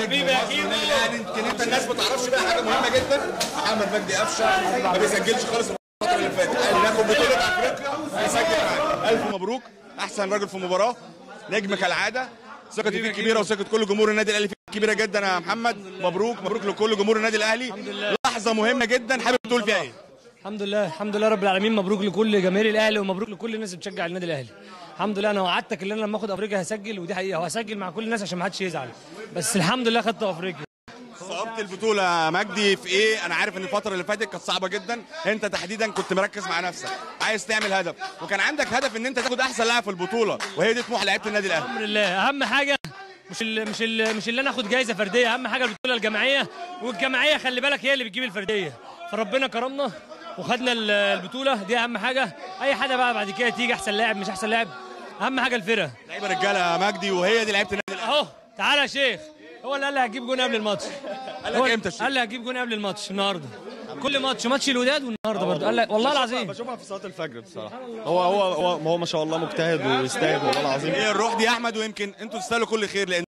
حبيبي يا كيمو يعني يمكن انت الناس ما تعرفش بقى حاجه مهمه جدا محمد مجدي قفشه ما بيسجلش خالص الفتره اللي فاتت قال ناخد بطوله افريقيا هيسجل معانا الف مبروك احسن راجل في مباراه نجم كالعاده ثقتي فيك كبيره وثقه كل جمهور النادي الاهلي فيك كبيره جدا يا محمد مبروك مبروك لكل جمهور النادي الاهلي لحظه مهمه جدا حابب تقول فيها ايه الحمد لله الحمد لله رب العالمين مبروك لكل جماهير الاهلي ومبروك لكل الناس اللي بتشجع النادي الاهلي الحمد لله انا وعدتك ان انا لما اخد افريقيا هسجل ودي حقيقه وهسجل مع كل الناس عشان ما حدش يزعل بس الحمد لله خدت افريقيا صعوبة البطولة يا مجدي في ايه؟ أنا عارف إن الفترة اللي فاتت كانت صعبة جدا، أنت تحديدا كنت مركز مع نفسك، عايز تعمل هدف، وكان عندك هدف إن أنت تاخد أحسن لاعب في البطولة، وهي دي طموح لعيبة النادي الأهلي. الحمد لله اهم حاجه مش ال مش ال مش اللي انا اخد جايزه فرديه اهم حاجه البطوله الجماعيه والجماعيه خلي بالك هي اللي بتجيب الفرديه فربنا كرمنا وخدنا ال- البطوله دي اهم حاجه اي حاجه بقى بعد كده تيجي احسن لاعب مش احسن لاعب اهم حاجه الفرقه لعيبة رجالة يا مجدي وهي دي لعيبة النادي الأهلي. اهو تعالى يا شيخ هو اللي قال لي هتجيب جون قبل الماتش قال لك هو- إمتى الشيخ؟ قال لي هتجيب جون قبل الماتش النهارده كل ماتش ماتش الوداد والنهارده برضه قال لي والله العظيم بشوفها في صلاه الفجر بصراحه هو هو هو, هو ما شاء الله مجتهد ويستاهل والله العظيم هي الروح دي يا أحمد ويمكن أنتوا تستاهلوا كل خير لأن